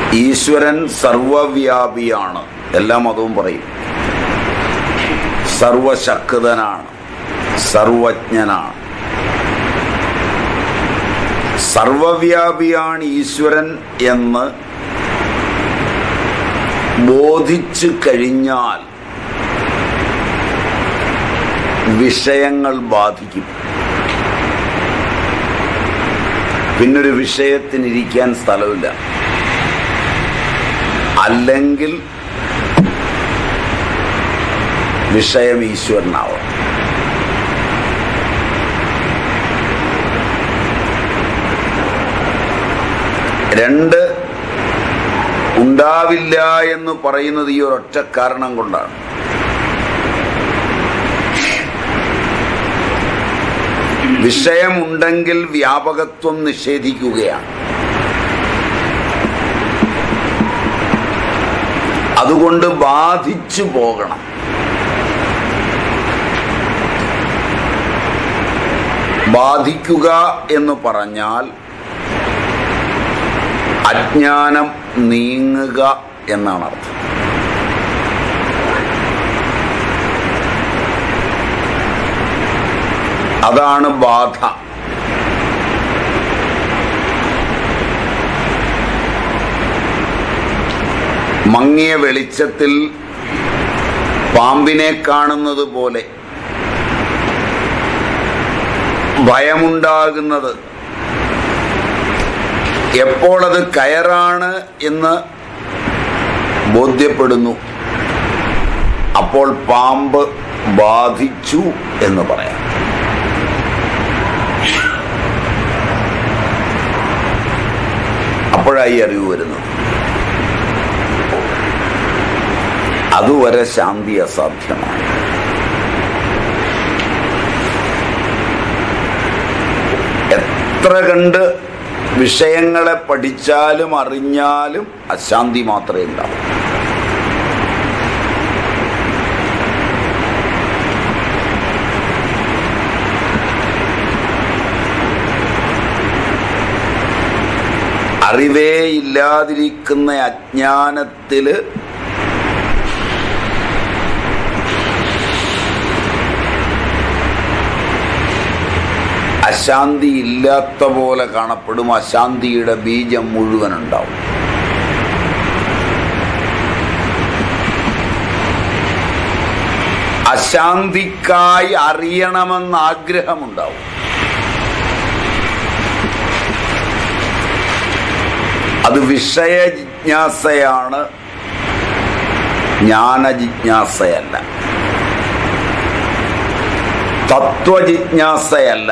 ഈശ്വരൻ സർവവ്യാപിയാണ് എല്ലാ മതവും പറയും സർവശക്തനാണ് സർവജ്ഞനാണ് സർവവ്യാപിയാണ് ഈശ്വരൻ എന്ന് ബോധിച്ചു കഴിഞ്ഞാൽ വിഷയങ്ങൾ ബാധിക്കും പിന്നൊരു വിഷയത്തിനിരിക്കാൻ സ്ഥലമില്ല അല്ലെങ്കിൽ വിഷയം ഈശ്വരനാവും രണ്ട് ഉണ്ടാവില്ല എന്ന് പറയുന്നത് ഈ ഒരൊറ്റ കാരണം കൊണ്ടാണ് വിഷയമുണ്ടെങ്കിൽ വ്യാപകത്വം നിഷേധിക്കുകയാണ് അതുകൊണ്ട് ബാധിച്ചു പോകണം ബാധിക്കുക എന്ന് പറഞ്ഞാൽ അജ്ഞാനം നീങ്ങുക എന്നാണ് അർത്ഥം അതാണ് ബാധ മങ്ങിയ വെളിച്ചത്തിൽ പാമ്പിനെ കാണുന്നത് പോലെ ഭയമുണ്ടാകുന്നത് എപ്പോൾ അത് കയറാണ് എന്ന് ബോധ്യപ്പെടുന്നു അപ്പോൾ പാമ്പ് ബാധിച്ചു എന്ന് പറയാം അപ്പോഴായി അറിവ് വരുന്നത് അതുവരെ ശാന്തി അസാധ്യമാണ് എത്ര കണ്ട് വിഷയങ്ങളെ പഠിച്ചാലും അറിഞ്ഞാലും അശാന്തി മാത്രമേ ഉണ്ടാവൂ അറിവേ ഇല്ലാതിരിക്കുന്ന അജ്ഞാനത്തില് അശാന്തി ഇല്ലാത്ത പോലെ കാണപ്പെടും അശാന്തിയുടെ ബീജം മുഴുവൻ ഉണ്ടാവും അശാന്തിക്കായി അറിയണമെന്ന ആഗ്രഹമുണ്ടാവും അത് വിഷയ ജിജ്ഞാസയാണ് ജ്ഞാനജിജ്ഞാസയല്ല തത്വജിജ്ഞാസയല്ല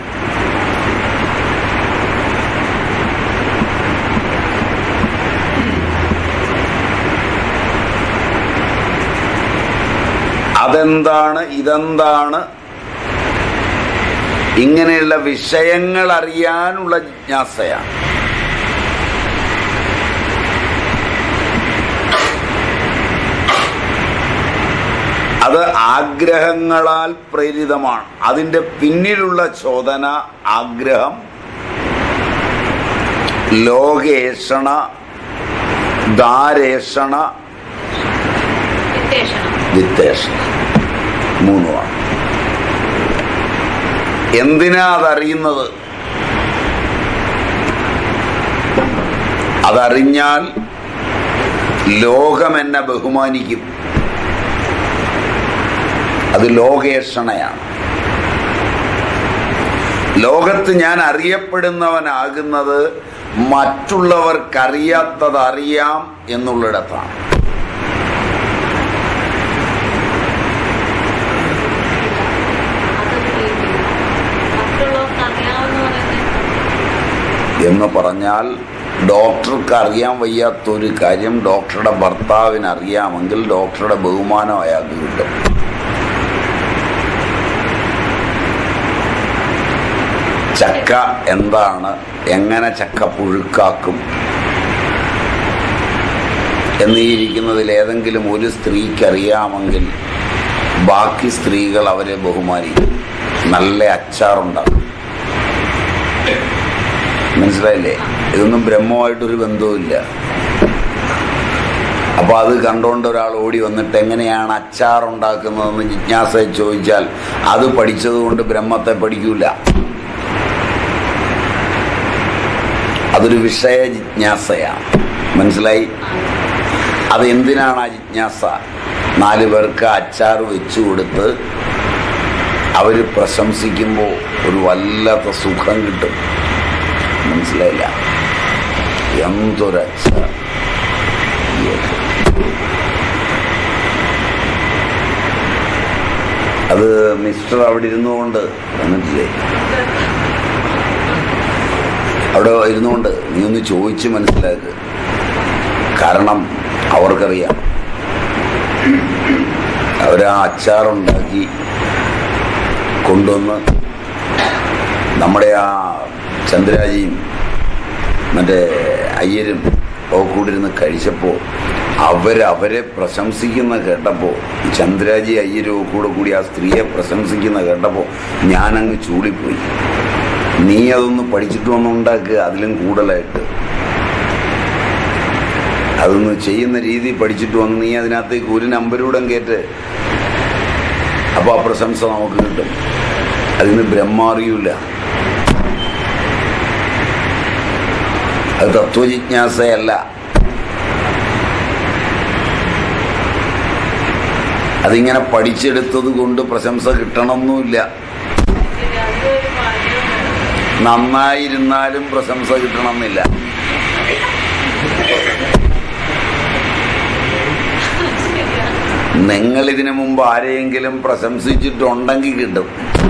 അതെന്താണ് ഇതെന്താണ് ഇങ്ങനെയുള്ള വിഷയങ്ങൾ അറിയാനുള്ള ജിജ്ഞാസയാണ് അത് ആഗ്രഹങ്ങളാൽ പ്രേരിതമാണ് അതിന്റെ പിന്നിലുള്ള ചോദന ആഗ്രഹം ലോകേഷണ ദാരേഷണ വിത്തേഷണം വിത്തേഷണം മൂന്നുമാണ് എന്തിനാ അതറിയുന്നത് അതറിഞ്ഞാൽ ലോകം എന്നെ ബഹുമാനിക്കും അത് ലോകേഷണയാണ് ലോകത്ത് ഞാൻ അറിയപ്പെടുന്നവനാകുന്നത് മറ്റുള്ളവർക്കറിയാത്തത് അറിയാം എന്നുള്ളിടത്താണ് അത് മറ്റുള്ളവർക്ക് അറിയാമെന്ന് പറയുന്നത് എന്ന് പറഞ്ഞാൽ ഡോക്ടർക്ക് അറിയാൻ വയ്യാത്തൊരു കാര്യം ഡോക്ടറുടെ ഭർത്താവിന് അറിയാമെങ്കിൽ ഡോക്ടറുടെ ബഹുമാനം അയാൾക്ക് കിട്ടും ചക്ക എന്താണ് എങ്ങനെ ചക്ക പുഴുക്കാക്കും എന്നീരിക്കുന്നതിൽ ഏതെങ്കിലും ഒരു സ്ത്രീക്ക് അറിയാമെങ്കിൽ ബാക്കി സ്ത്രീകൾ അവരെ ബഹുമാനിക്കും നല്ല അച്ചാറുണ്ടാക്കും മനസ്സിലായില്ലേ ഇതൊന്നും ബ്രഹ്മമായിട്ടൊരു ബന്ധവുമില്ല അപ്പൊ അത് കണ്ടുകൊണ്ട് ഒരാൾ ഓടി വന്നിട്ട് എങ്ങനെയാണ് അച്ചാർ ഉണ്ടാക്കുന്നതെന്ന് ജിജ്ഞാസയെ ചോദിച്ചാൽ അത് പഠിച്ചതുകൊണ്ട് ബ്രഹ്മത്തെ പഠിക്കൂല അതൊരു വിഷയ ജിജ്ഞാസയാണ് മനസ്സിലായി അത് എന്തിനാണ് ആ ജിജ്ഞാസ നാല് പേർക്ക് അച്ചാർ വെച്ചു കൊടുത്ത് അവർ പ്രശംസിക്കുമ്പോൾ ഒരു വല്ലാത്ത സുഖം കിട്ടും മനസ്സിലായില്ല എന്തൊരച്ചാർ അത് മിസ്റ്റർ അവിടെ ഇരുന്നുകൊണ്ട് വന്നിട്ടില്ലേ അവിടെ ഇരുന്നുകൊണ്ട് നീ ഒന്ന് ചോദിച്ച് മനസ്സിലാക്കുക കാരണം അവർക്കറിയാം അവരാ അച്ചാറുണ്ടാക്കി കൊണ്ടുവന്ന് നമ്മുടെ ആ ചന്ദ്രാജിയും മറ്റേ അയ്യരും ഒക്കെ കൂടി ഇരുന്ന് കഴിച്ചപ്പോൾ അവരവരെ പ്രശംസിക്കുന്ന കേട്ടപ്പോൾ ചന്ദ്രാജി അയ്യരും ഒക്കെ കൂടെ കൂടി ആ സ്ത്രീയെ പ്രശംസിക്കുന്ന കേട്ടപ്പോൾ ഞാനങ്ങ് ചൂളിപ്പോയി നീ അതൊന്ന് പഠിച്ചിട്ട് വന്ന് ഉണ്ടാക്കുക അതിലും കൂടുതലായിട്ട് അതൊന്ന് ചെയ്യുന്ന രീതി പഠിച്ചിട്ട് വന്ന് നീ അതിനകത്തേക്ക് ഒരു നമ്പരൂടെ കയറ്റ് അപ്പോൾ ആ പ്രശംസ നമുക്ക് കിട്ടും അതിന് ബ്രഹ്മാറിയൂല അത് തത്വജിജ്ഞാസയല്ല അതിങ്ങനെ പഠിച്ചെടുത്തത് കൊണ്ട് പ്രശംസ കിട്ടണമെന്നുമില്ല ശരി, അതൊരു ഭാഗ്യമാണ്. നന്നായിരുന്നാലും പ്രശംസ കിട്ടണമെന്നില്ല ശരിയാ. നിങ്ങൾ ഇതിനു മുമ്പ് ആരെയെങ്കിലും പ്രശംസിച്ചിട്ടുണ്ടെങ്കിൽ കിട്ടും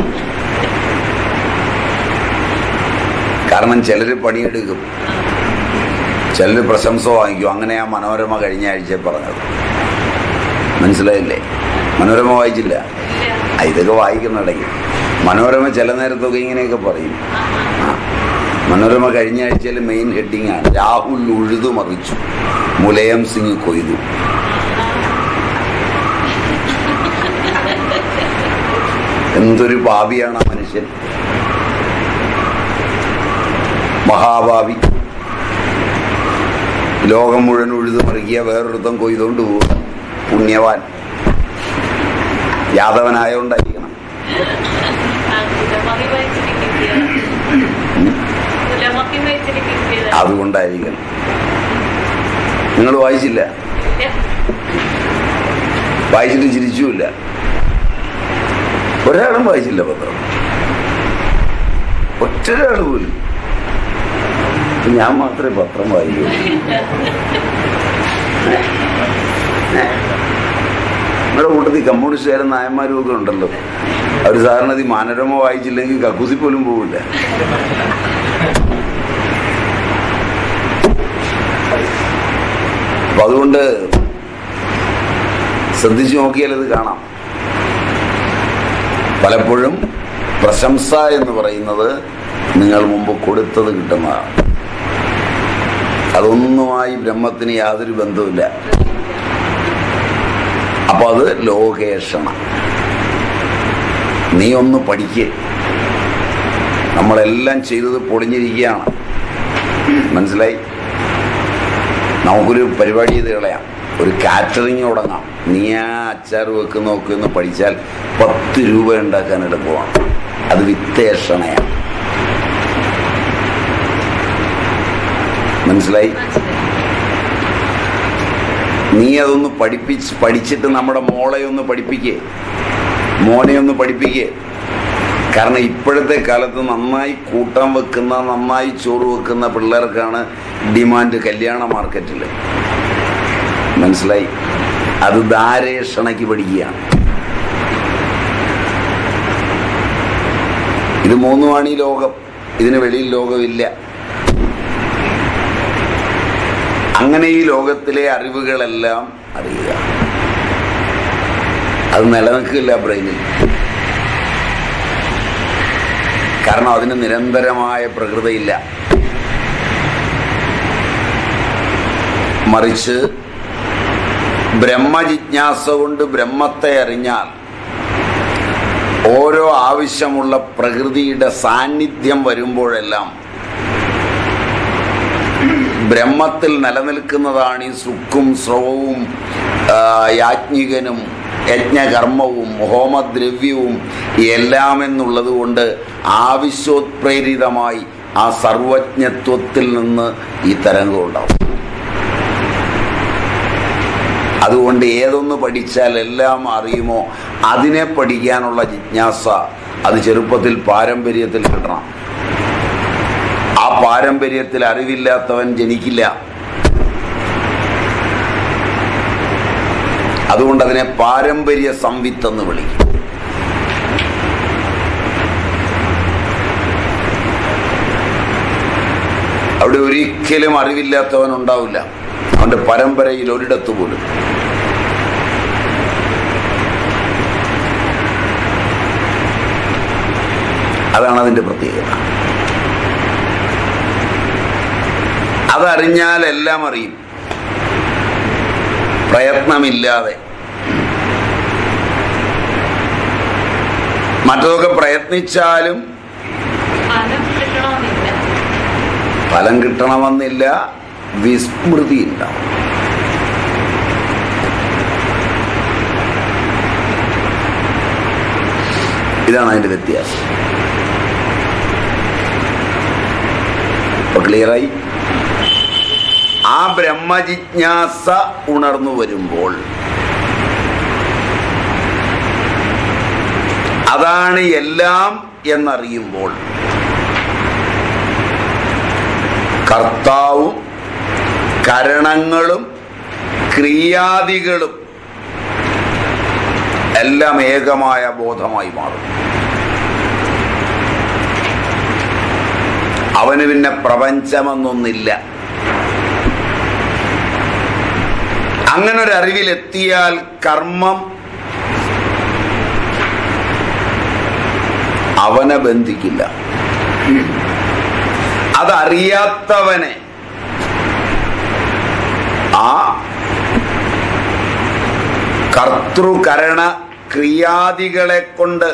കാരണം ചിലര് പണിയെടുക്കും ചിലര് പ്രശംസ വാങ്ങിക്കും അങ്ങനെയാ മനോരമ കഴിഞ്ഞ ആഴ്ച പറഞ്ഞത് മനസ്സിലായില്ലേ മനോരമ വായിച്ചില്ല ഇല്ല. ആ, ഇതൊക്കെ വായിക്കുന്ന ഇടയ്ക്ക് മനോരമ ചില നേരത്തൊക്കെ ഇങ്ങനെയൊക്കെ പറയും ആഹാ. ആ. മനോരമ കഴിഞ്ഞ ആഴ്ചയിൽ മെയിൻ ഹെഡിങ് ആണ് രാഹുൽ ഉഴുതു മറിച്ചു മുലയം സിംഗ് കൊയ്തു എന്തൊരു പാപിയാണ് ആ മനുഷ്യൻ മഹാഭാവി ലോകം മുഴുവൻ ഉഴുതു മറിക്കുക വേറൊരുത്തം കൊയ്തുകൊണ്ട് പോവുക പുണ്യവാൻ യാദവനായോണ്ടായിരിക്കണം ആ, കുലമഹിമ ഇച്ചിരി കിട്ടിയതാ. കുലമഹിമ ഇച്ചിരി കിട്ടിയതാ. അതുകൊണ്ടായിരിക്കണം നിങ്ങൾ വായിച്ചില്ല ഇല്ല. വായിച്ചിട്ട് ചിരിച്ചുമില്ല ഒരാളും വായിച്ചില്ല പത്രം ഒറ്റൊരാൾ പോലും ഞാൻ മാത്രമേ പത്രം വായിക്കൂ നമ്മുടെ കൂട്ടത്തിൽ കമ്മ്യൂണിസ്റ്റുകാരും നായന്മാരും ഒക്കെ ഉണ്ടല്ലോ അവർ സാധാരണ ഈ മനോരമ വായിച്ചില്ലെങ്കിൽ കക്കൂസി പോലും പോവില്ല അപ്പൊ അതുകൊണ്ട് ശ്രദ്ധിച്ചു നോക്കിയാൽ ഇത് കാണാം പലപ്പോഴും പ്രശംസ എന്ന് പറയുന്നത് നിങ്ങൾ മുമ്പ് കൊടുത്തത് കിട്ടുന്നതാണ് അതൊന്നുമായി ബ്രഹ്മത്തിന് യാതൊരു ബന്ധവുമില്ല അപ്പൊ അത് ലോകേഷണ നീ ഒന്ന് പഠിക്കേ നമ്മളെല്ലാം ചെയ്തത് പൊളിഞ്ഞിരിക്കുകയാണ് മനസ്സിലായി നമുക്കൊരു പരിപാടി ചെയ്ത് കളയാം ഒരു കാറ്ററിങ് തുടങ്ങാം നീ ആ അച്ചാർ വെക്കുന്ന നോക്കി ഒന്ന് പഠിച്ചാൽ പത്ത് രൂപ ഉണ്ടാക്കാൻ എളുപ്പമാണ് അത് വിത്തേഷണയാണ് മനസ്സിലായി മനസ്സിലായി. നീ അതൊന്ന് പഠിപ്പിച്ച് പഠിച്ചിട്ട് നമ്മുടെ മോളെ ഒന്ന് പഠിപ്പിക്കേ മോനെ ഒന്ന് പഠിപ്പിക്കേ കാരണം ഇപ്പോഴത്തെ കാലത്ത് നന്നായി കൂട്ടാൻ വെക്കുന്ന നന്നായി ചോറ് വെക്കുന്ന പിള്ളേർക്കാണ് ഡിമാൻഡ് കല്യാണ മാർക്കറ്റിൽ മനസ്സിലായി അത് ധാരേഷണയ്ക്ക് പഠിക്കുകയാണ് ഇത് മൂന്നുമാണ് ഈ ലോകം ഇതിന് വെളിയിൽ ലോകമില്ല അങ്ങനെ ഈ ലോകത്തിലെ അറിവുകളെല്ലാം അറിയുക അത് നിലനിൽക്കില്ല ബ്രെയിനിൽ കാരണം അതിന് നിരന്തരമായ പ്രകൃതയില്ല മറിച്ച് ബ്രഹ്മജിജ്ഞാസ കൊണ്ട് ബ്രഹ്മത്തെ അറിഞ്ഞാൽ ഓരോ ആവശ്യമുള്ള പ്രകൃതിയുടെ സാന്നിധ്യം വരുമ്പോഴെല്ലാം ബ്രഹ്മത്തിൽ നിലനിൽക്കുന്നതാണ് ഈ സുക്കും സ്രവവും ആ, യാജ്ഞികനും യജ്ഞകർമ്മവും ഹോമദ്രവ്യവും എല്ലാം എന്നുള്ളത് കൊണ്ട് ആവശ്യോത്പ്രേരിതമായി ആ സർവജ്ഞത്വത്തിൽ നിന്ന് ഈ തരംഗം ഉണ്ടാവും അതുകൊണ്ട് ഏതൊന്ന് പഠിച്ചാൽ എല്ലാം അറിയുമോ അതിനെ പഠിക്കാനുള്ള ജിജ്ഞാസ അത് ചെറുപ്പത്തിൽ പാരമ്പര്യത്തിൽ കിട്ടണം ആ പാരമ്പര്യത്തിൽ അറിവില്ലാത്തവൻ ജനിക്കില്ല അതുകൊണ്ട് അതിനെ പാരമ്പര്യ സംവിത്ത് എന്ന് വിളിക്കും അവിടെ ഒരിക്കലും അറിവില്ലാത്തവൻ ഉണ്ടാവില്ല അവന്റെ പരമ്പരയിൽ ഒരിടത്ത് പോലും അതാണ് അതിന്റെ പ്രത്യേകത അതറിഞ്ഞാൽ എല്ലാം അറിയും പ്രയത്നമില്ലാതെ മറ്റതൊക്കെ പ്രയത്നിച്ചാലും ഫലം കിട്ടണമെന്നില്ല ഫലം കിട്ടണമെന്നില്ല വിസ്മൃതി ഉണ്ടാവും ഇതാണ് അതിന്റെ വ്യത്യാസം അപ്പൊ ക്ലിയറായി ആ ബ്രഹ്മജിജ്ഞാസ ഉണർന്നു വരുമ്പോൾ അതാണ് എല്ലാം എന്നറിയുമ്പോൾ കർത്താവും കരണങ്ങളും ക്രിയാദികളും എല്ലാം ഏകമായ ബോധമായി മാറും അവന് പിന്നെ പ്രപഞ്ചമെന്നൊന്നില്ല അങ്ങനെ ഒരു അറിവിലെത്തിയാൽ കർമ്മം അവനെ ബന്ധിക്കില്ല അതറിയാത്തവനെ ആ കർത്തൃകരണ ക്രിയാദികളെ കൊണ്ട്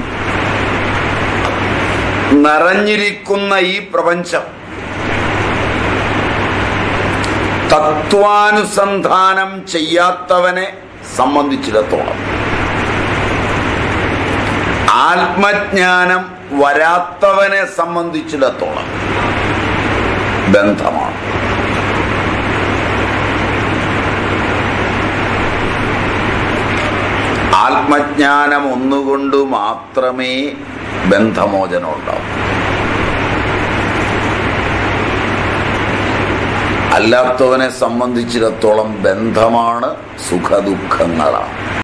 നിറഞ്ഞിരിക്കുന്ന ഈ പ്രപഞ്ചം തത്വാനുസന്ധാനം ചെയ്യാത്തവനെ സംബന്ധിച്ചിടത്തോളം ആത്മജ്ഞാനം വരാത്തവനെ സംബന്ധിച്ചിടത്തോളം ബന്ധമാണ് ആത്മജ്ഞാനം ഒന്നുകൊണ്ട് മാത്രമേ ബന്ധമോചനം ഉണ്ടാവൂ അല്ലാത്തവനെ സംബന്ധിച്ചിടത്തോളം ബന്ധമാണ് സുഖദുഃഖങ്ങളാണ്